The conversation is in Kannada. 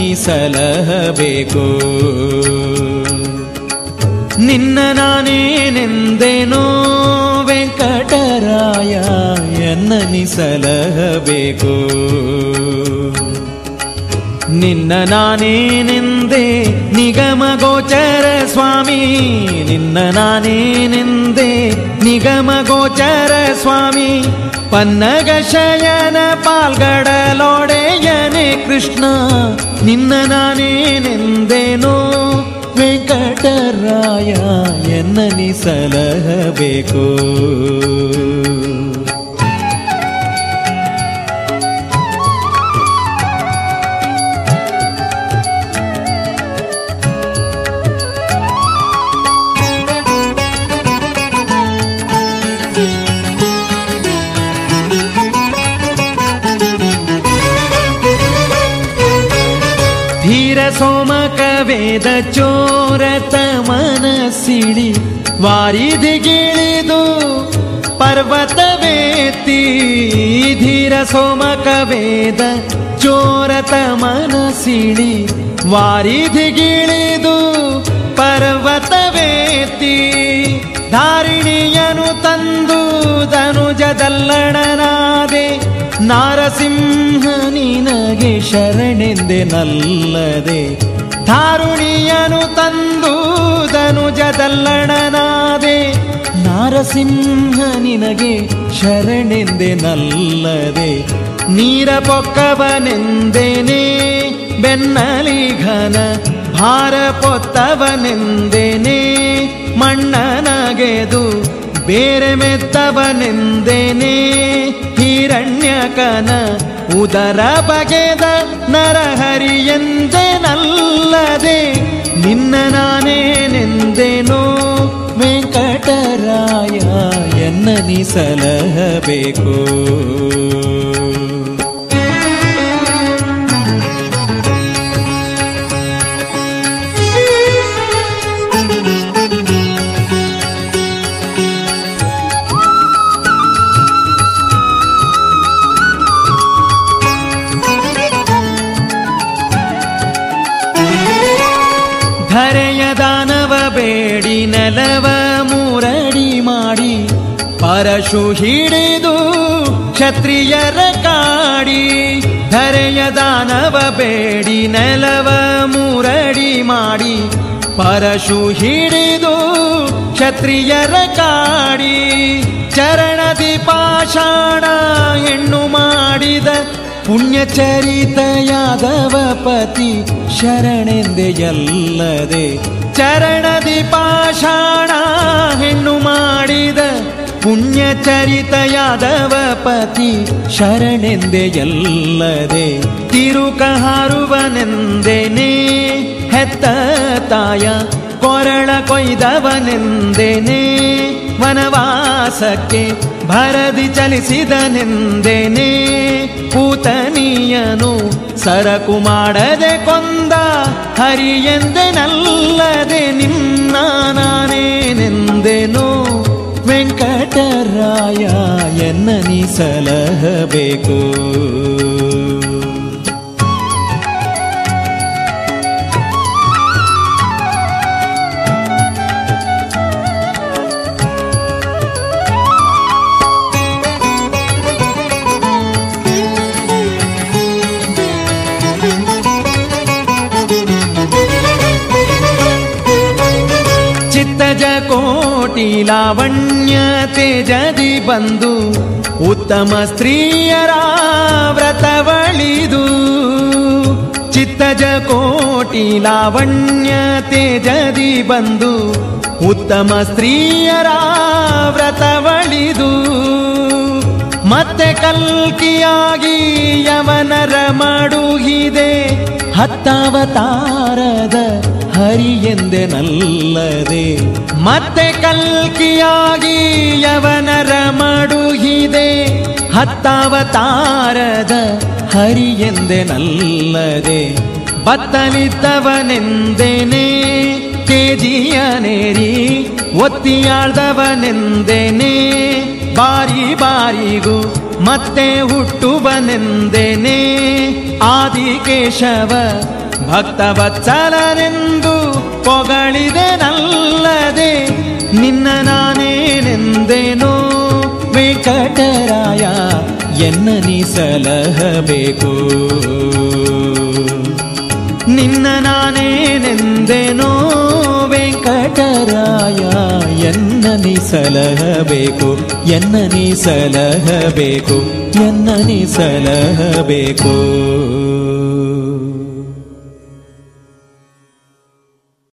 ನೀ ಸಲಹಬೇಕು ನಿನ್ನ ನಾನೇನೆಂದೇನೋ ವೆಂಕಟರಾಯ ಎನ್ನ ನೀ ಸಲಹಬೇಕು ನಿನ್ನ ನಾನೇನೆಂದೆ ನಿಗಮ ಗೋಚರ ಸ್ವಾಮಿ ನಿನ್ನ ನಾನೇನೆಂದೆ ನಿಗಮ ಗೋಚರ ಸ್ವಾಮಿ ಪನ್ನಗ ಶಯನ ಪಾಲ್ಗಡಲೊಡೆಯನೆ ಕೃಷ್ಣ ನಿನ್ನ ನಾನೇನೆಂದೇನೋ ವೆಂಕಟರಾಯ ಎನ್ನ ನೀ ಸಲಹಬೇಕು ಧೀರ ಸೋಮಕ ವೇದ ಚೋರತ ಮನಸ್ಸಿಳಿ ವಾರಿದಿಗಿಳಿದು ಪರ್ವತವೇತಿ ಧೀರ ಸೋಮಕ ವೇದ ಚೋರತ ಮನಸ್ಸಿಳಿ ವಾರಿದಿಗಿಳಿದು ಪರ್ವತವೇತಿ ಧಾರಿಣಿಯನು ತಂದು ಧನುಜದಲ್ಲಣನಾದೆ ನಾರಸಿಂಹ ನಿನಗೆ ಶರಣೆಂದೆ ನಲ್ಲದೆ ಧಾರುಣಿಯನು ತಂದು ಧನುಜದಲ್ಲಣನಾದೆ ನಾರಸಿಂಹ ನಿನಗೆ ಶರಣೆಂದೆ ನಲ್ಲದೆ ನೀರ ಪೊಕ್ಕವನೆಂದೇನೆ ಬೆನ್ನಲಿ ಘನ ಭಾರ ಪೊತ್ತವನೆಂದೇನೆ ಮಣ್ಣನಗೆದು ಬೇರೆ ಮೆತ್ತವನೆಂದೇನೆ ಹಿರಣ್ಯಕನ ಉದರ ಬಗೆದ ನರಹರಿಯೆಂದೆನಲ್ಲದೆ ನಿನ್ನ ನಾನೇನೆಂದೇನೋ ವೆಂಕಟರಾಯ ಎನ್ನ ನೀ ಸಲಹಬೇಕು ಧರೆಯ ದಾನವ ಬೇಡಿ ನೆಲವ ಮೂರಡಿ ಮಾಡಿ ಪರಶು ಹಿಡಿದು ಕ್ಷತ್ರಿಯರ ಕಾಡಿ ಧರೆಯ ದಾನವ ಬೇಡಿ ನೆಲವ ಮೂರಡಿ ಮಾಡಿ ಪರಶು ಹಿಡಿದು ಕ್ಷತ್ರಿಯರ ಕಾಡಿ ಚರಣದಿ ಪಾಷಾಣ ಹೆಣ್ಣು ಮಾಡಿದ ಪುಣ್ಯಚರಿತ ಯಾದವ ಪತಿ ಶರಣೆಂದೆಯಲ್ಲದೆ ಚರಣದಿ ಪಾಷಾಣ ಹೆಣ್ಣು ಮಾಡಿದ ಪುಣ್ಯಚರಿತ ಯಾದವ ಪತಿ ಶರಣೆಂದೆಯಲ್ಲದೆ ತಿರುಕ ಹಾರುವನೆಂದೇನೆ ಹೆತ್ತ ತಾಯ ಕೊರಳ ಕೊಯ್ದವನೆಂದೇನೆ ವನವಾಸಕ್ಕೆ ಭರದಿ ಚಲಿಸಿದನೆಂದೇನೆ ಪೂತನಿಯನು ಸರಕು ಮಾಡದೆ ಕೊಂದ ಹರಿಯೆಂದೆನಲ್ಲದೆ ನಿನ್ನ ನಾನೇನೆಂದೆನೋ ವೆಂಕಟರಾಯ ಎನ್ನ ನೀ ಸಲಹಬೇಕು ಚಿತ್ತಜ ಕೋಟಿ ಲಾವಣ್ಯ ತೇಜದಿ ಬಂದು ಉತ್ತಮ ಸ್ತ್ರೀಯರ ವ್ರತವಳಿದು ಚಿತ್ತಜ ಕೋಟಿ ಲಾವಣ್ಯ ತೇಜದಿ ಬಂದು ಉತ್ತಮ ಸ್ತ್ರೀಯರ ವ್ರತವಳಿದು ಮತ್ತೆ ಕಲ್ಕಿಯಾಗಿ ಯವನರ ಮಡುಗಿದೆ ಹತ್ತಾವತಾರದ ಹರಿಯೆಂದೆನಲ್ಲದೆ ಮತ್ತೆ ಕಲ್ಕಿಯಾಗಿ ಯವನರ ಮಡುಗಿದೆ ಹತ್ತಾವತಾರದ ಹರಿಯೆಂದೆನಲ್ಲದೆ ಬತ್ತಲಿದ್ದವನೆಂದೇನೆ ತೇಜಿಯನೇರಿ ಒತ್ತಿಯಾಳ್ದವನೆಂದೇನೆ ಬಾರಿ ಬಾರಿಗೂ ಮತ್ತೆ ಹುಟ್ಟುವನೆಂದೇನೆ ಆದಿಕೇಶವ ಭಕ್ತವತ್ಸಲನೆಂದು ಪೊಗಳಿದೆನಲ್ಲದೆ ನಿನ್ನ ನಾನೇನೆಂದೇನೋ ವೆಂಕಟರಾಯ ಎನ್ನ ನೀ ಸಲಹಬೇಕು ನಿನ್ನ ನಾನೇನೆಂದೇನೋ ವೆಂಕಟರಾಯ ಎನ್ನ ನೀ ಸಲಹಬೇಕು ಎನ್ನ ನೀ ಸಲಹಬೇಕು ಎನ್ನ ನೀ ಸಲಹಬೇಕು